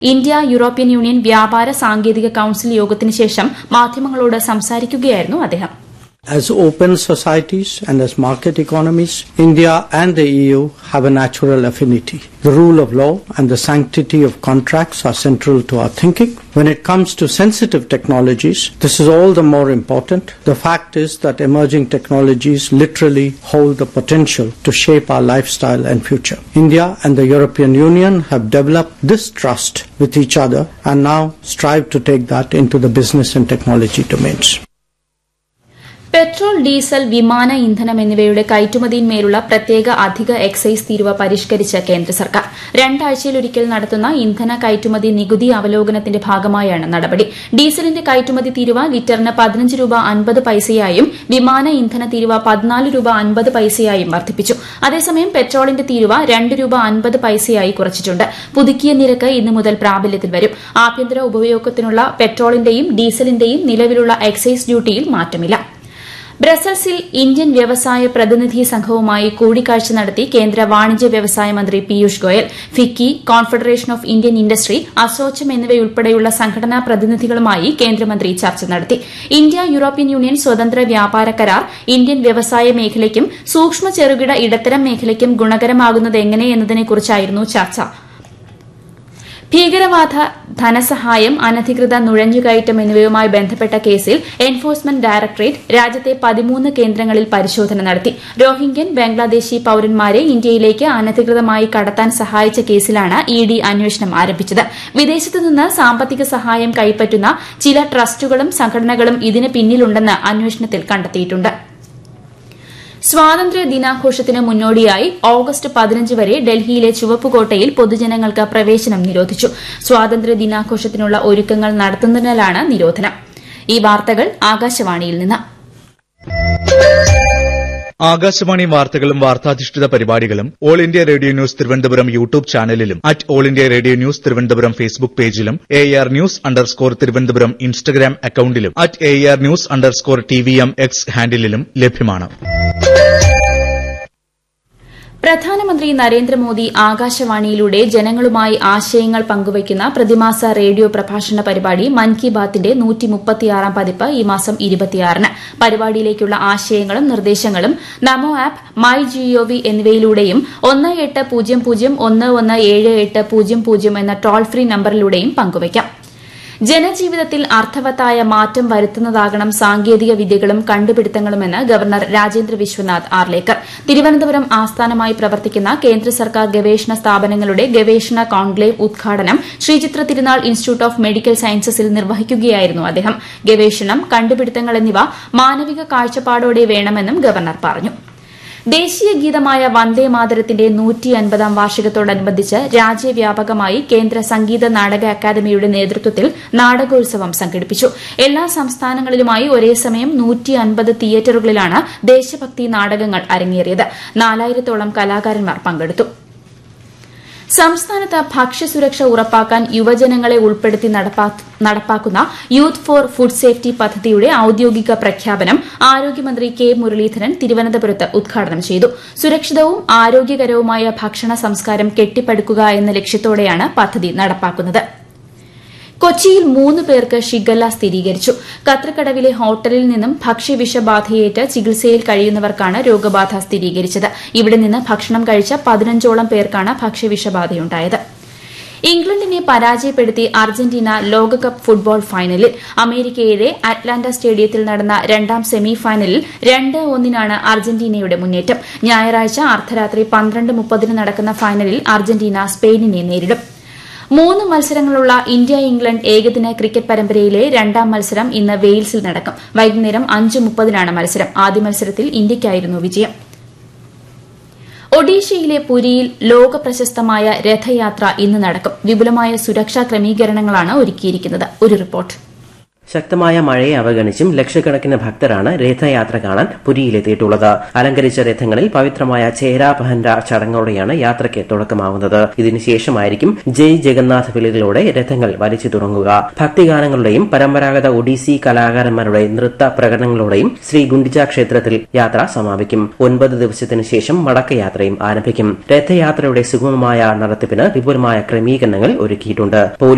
India European union വ്യാപാര സാങ്കേതിക council യോഗത്തിന് ശേഷം മാധ്യമങ്ങളോട് സംസാരിക്കുകയായിരുന്നു അദ്ദേഹം As open societies and as market economies, India and the EU have a natural affinity. The rule of law and the sanctity of contracts are central to our thinking. When it comes to sensitive technologies, this is all the more important. The fact is that emerging technologies literally hold the potential to shape our lifestyle and future. India and the European Union have developed this trust with each other and now strive to take that into the business and technology domains. Petrol diesel വിമാന ഇന്ധനം എന്നിവയുടെ കയറ്റുമതിയിന്മേലുള്ള പ്രത്യേക അധിക excise തീരുവ പരിഷ്കരിച്ച് കേന്ദ്ര സർക്കാർ രണ്ടാഴ്ചയിലൊരിക്കൽ നടത്തുന്ന ഇന്ധന കയറ്റുമതി നികുതി അവലോകനത്തിന്റെ ഭാഗമായാണ് നടപടി ഡീസലിന്റെ കയറ്റുമതി തീരുവ ലിറ്ററിന് പതിനഞ്ച് രൂപ അൻപത് പൈസയായും വിമാന ഇന്ധന തീരുവ പതിനാല് രൂപ അൻപത് പൈസയായും വർദ്ധിപ്പിച്ചു അതേസമയം പെട്രോളിന്റെ തീരുവ രണ്ട് രൂപ അൻപത് പൈസയായി കുറച്ചിട്ടുണ്ട് പുതുക്കിയ നിരക്ക് ഇന്നു മുതൽ പ്രാബല്യത്തിൽ വരും ആഭ്യന്തര ഉപയോഗത്തിനുള്ള പെട്രോളിന്റെയും ഡീസലിന്റെയും നിലവിലുള്ള എക്സൈസ് ഡ്യൂട്ടിയിൽ മാറ്റമില്ല ബ്രസൽസിൽ ഇന്ത്യൻ വ്യവസായ പ്രതിനിധി സംഘവുമായി കൂടിക്കാഴ്ച നടത്തി കേന്ദ്ര വാണിജ്യ വ്യവസായ മന്ത്രി Piyush Goyal FICCI confederation of Indian industry ASSOCHAM എന്നിവയുൾപ്പെടെയുള്ള സംഘടനാ പ്രതിനിധികളുമായി കേന്ദ്രമന്ത്രി ചർച്ച നടത്തി ഇന്ത്യ യൂറോപ്യൻ യൂണിയൻ സ്വതന്ത്ര വ്യാപാര കരാർ ഇന്ത്യൻ വ്യവസായ മേഖലയ്ക്കും സൂക്ഷ്മ ചെറുകിട ഇടത്തരം മേഖലയ്ക്കും ഗുണകരമാകുന്നത് എങ്ങനെ എന്നതിനെക്കുറിച്ചായിരുന്നു ചർച്ച ഭീകരവാദ ധനസഹായം അനധികൃത നുഴഞ്ഞുകയറ്റം എന്നിവയുമായി ബന്ധപ്പെട്ട കേസിൽ എൻഫോഴ്സ്മെന്റ് ഡയറക്ടറേറ്റ് രാജ്യത്തെ പതിമൂന്ന് കേന്ദ്രങ്ങളിൽ പരിശോധന നടത്തി റോഹിംഗ്യൻ ബംഗ്ലാദേശി പൌരന്മാരെ ഇന്ത്യയിലേക്ക് അനധികൃതമായി കടത്താൻ സഹായിച്ച കേസിലാണ് ഇ ഡി അന്വേഷണം ആരംഭിച്ചത് വിദേശത്തു നിന്ന് സാമ്പത്തിക സഹായം കൈപ്പറ്റുന്ന ചില ട്രസ്റ്റുകളും സംഘടനകളും ഇതിന് പിന്നിലുണ്ടെന്ന് അന്വേഷണത്തിൽ കണ്ടെത്തിയിട്ടുണ്ട് സ്വാതന്ത്ര്യ ദിനാഘോഷത്തിന് മുന്നോടിയായി ഓഗസ്റ്റ് പതിനഞ്ച് വരെ ഡൽഹിയിലെ ചുവപ്പുകോട്ടയിൽ പൊതുജനങ്ങൾക്ക് പ്രവേശനം നിരോധിച്ചു സ്വാതന്ത്ര്യ ദിനാഘോഷത്തിനുള്ള ഒരുക്കങ്ങൾ നടത്തുന്നതിനാലാണ് നിരോധനം ഈ വാർത്തകൾ ആകാശവാണിയിൽ നിന്ന് ആകാശവാണി വാർത്തകളും വാർത്താധിഷ്ഠിത പരിപാടികളും all India radio news Thiruvananthapuram YouTube ചാനലിലും at all India radio news Thiruvananthapuram Facebook പേജിലും A R news underscore Thiruvananthapuram Instagram അക്കൌണ്ടിലും at A R news underscore T V M X ഹാൻഡിലും ലഭ്യമാണ് പ്രധാനമന്ത്രി നരേന്ദ്രമോദി ആകാശവാണിയിലൂടെ ജനങ്ങളുമായി ആശയങ്ങൾ പങ്കുവയ്ക്കുന്ന പ്രതിമാസ റേഡിയോ പ്രഭാഷണ പരിപാടി മൻ കി ബാത്തിന്റെ പതിപ്പ് ഈ മാസം ഇരുപത്തിയാറിന് പരിപാടിയിലേക്കുള്ള ആശയങ്ങളും നിർദ്ദേശങ്ങളും നമോ ആപ്പ് മൈ ജിഒവി എന്നിവയിലൂടെയും ഒന്ന് എട്ട് പൂജ്യം പൂജ്യം ഒന്ന് ഒന്ന് ഏഴ് എട്ട് പൂജ്യം പൂജ്യം എന്ന ടോൾ ഫ്രീ നമ്പറിലൂടെയും പങ്കുവയ്ക്കാം ജനജീവിതത്തിൽ അർത്ഥവത്തായ മാറ്റം വരുത്തുന്നതാകണം സാങ്കേതിക വിദ്യകളും കണ്ടുപിടുത്തങ്ങളുമെന്ന് ഗവർണർ രാജേന്ദ്ര വിശ്വനാഥ് ആർലേക്കർ തിരുവനന്തപുരം ആസ്ഥാനമായി പ്രവർത്തിക്കുന്ന കേന്ദ്ര സർക്കാർ ഗവേഷണ സ്ഥാപനങ്ങളുടെ ഗവേഷണ കോൺക്ലേവ് ഉദ്ഘാടനം ശ്രീചിത്ര തിരുനാൾ ഇൻസ്റ്റിറ്റ്യൂട്ട് ഓഫ് മെഡിക്കൽ സയൻസസിൽ നിർവഹിക്കുകയായിരുന്നു അദ്ദേഹം ഗവേഷണം കണ്ടുപിടുത്തങ്ങൾ എന്നിവ മാനവിക കാഴ്ചപ്പാടോടെ വേണമെന്നും ഗവർണർ പറഞ്ഞു ദേശീയ ഗീതമായ വന്ദേ മാതരത്തിന്റെ നൂറ്റി അൻപതാം വാർഷികത്തോടനുബന്ധിച്ച് രാജ്യവ്യാപകമായി കേന്ദ്ര സംഗീത നാടക അക്കാദമിയുടെ നേതൃത്വത്തിൽ നാടകോത്സവം സംഘടിപ്പിച്ചു എല്ലാ സംസ്ഥാനങ്ങളിലുമായി ഒരേ സമയം നൂറ്റി അൻപത് തിയേറ്ററുകളിലാണ് ദേശഭക്തി നാടകങ്ങൾ അരങ്ങേറിയത് നാലായിരത്തോളം കലാകാരന്മാർ പങ്കെടുത്തു സംസ്ഥാനത്ത് ഭക്ഷ്യസുരക്ഷ ഉറപ്പാക്കാൻ യുവജനങ്ങളെ ഉൾപ്പെടുത്തി നടപ്പാക്കുന്ന യൂത്ത് ഫോർ ഫുഡ് സേഫ്റ്റി പദ്ധതിയുടെ ഔദ്യോഗിക പ്രഖ്യാപനം ആരോഗ്യമന്ത്രി കെ മുരളീധരൻ തിരുവനന്തപുരത്ത് ഉദ്ഘാടനം ചെയ്തു സുരക്ഷിതവും ആരോഗ്യകരവുമായ ഭക്ഷണ സംസ്കാരം കെട്ടിപ്പടുക്കുക എന്ന ലക്ഷ്യത്തോടെയാണ് പദ്ധതി നടപ്പാക്കുന്നത് കൊച്ചിയിൽ മൂന്ന് പേർക്ക് ഷിഗല്ല സ്ഥിരീകരിച്ചു കത്രക്കടവിലെ ഹോട്ടലിൽ നിന്നും ഭക്ഷ്യവിഷബാധയേറ്റ് ചികിത്സയിൽ കഴിയുന്നവർക്കാണ് രോഗബാധ സ്ഥിരീകരിച്ചത് ഇവിടെ നിന്ന് ഭക്ഷണം കഴിച്ച പതിനഞ്ചോളം പേർക്കാണ് ഭക്ഷ്യവിഷബാധയുണ്ടായത് ഇംഗ്ലണ്ടിനെ പരാജയപ്പെടുത്തി അർജന്റീന ലോകകപ്പ് ഫുട്ബോൾ ഫൈനലിൽ അമേരിക്കയിലെ അറ്റ്ലാന്റ സ്റ്റേഡിയത്തിൽ നടന്ന രണ്ടാം സെമി ഫൈനലിൽ രണ്ട് ഒന്നിനാണ് അർജന്റീനയുടെ മുന്നേറ്റം ഞായറാഴ്ച അർദ്ധരാത്രി പന്ത്രണ്ട് മുപ്പതിന് നടക്കുന്ന ഫൈനലിൽ അർജന്റീന സ്പെയിനിനെ നേരിടും മൂന്ന് മത്സരങ്ങളുള്ള ഇന്ത്യ ഇംഗ്ലണ്ട് ഏകദിന ക്രിക്കറ്റ് പരമ്പരയിലെ രണ്ടാം മത്സരം ഇന്ന് വെയിൽസിൽ നടക്കും വൈകുന്നേരം അഞ്ച് മുപ്പതിനാണ് മത്സരം ആദ്യ മത്സരത്തിൽ ഇന്ത്യയ്ക്കായിരുന്നു വിജയം ഒഡീഷയിലെ പുരിയിൽ ലോക പ്രശസ്തമായ രഥയാത്ര ഇന്ന് നടക്കും വിപുലമായ സുരക്ഷാ ക്രമീകരണങ്ങളാണ് ഒരുക്കിയിരിക്കുന്നത് ഒരു റിപ്പോർട്ട് ശക്തമായ മഴയെ അവഗണിച്ചും ലക്ഷക്കണക്കിന് ഭക്തരാണ് രഥയാത്ര കാണാൻ പുരിയിലെത്തിയിട്ടുള്ളത് അലങ്കരിച്ച രഥങ്ങളിൽ പവിത്രമായ ചേരാ പഹൻഡ ചടങ്ങോടെയാണ് യാത്രയ്ക്ക് തുടക്കമാവുന്നത് ഇതിനുശേഷമായിരിക്കും ജയ് ജഗന്നാഥ് വിളികളോടെ രഥങ്ങൾ വലിച്ചു തുടങ്ങുക ഭക്തിഗാനങ്ങളുടെയും പരമ്പരാഗത ഒഡീസി കലാകാരന്മാരുടെ നൃത്ത പ്രകടനങ്ങളോടെയും ശ്രീ ഗുണ്ടിജ ക്ഷേത്രത്തിൽ യാത്ര സമാപിക്കും ഒൻപത് ദിവസത്തിനു ശേഷം മടക്കയാത്രയും ആരംഭിക്കും രഥയാത്രയുടെ സുഗമമായ നടത്തിപ്പിന് വിപുലമായ ക്രമീകരണങ്ങൾ ഒരുക്കിയിട്ടുണ്ട്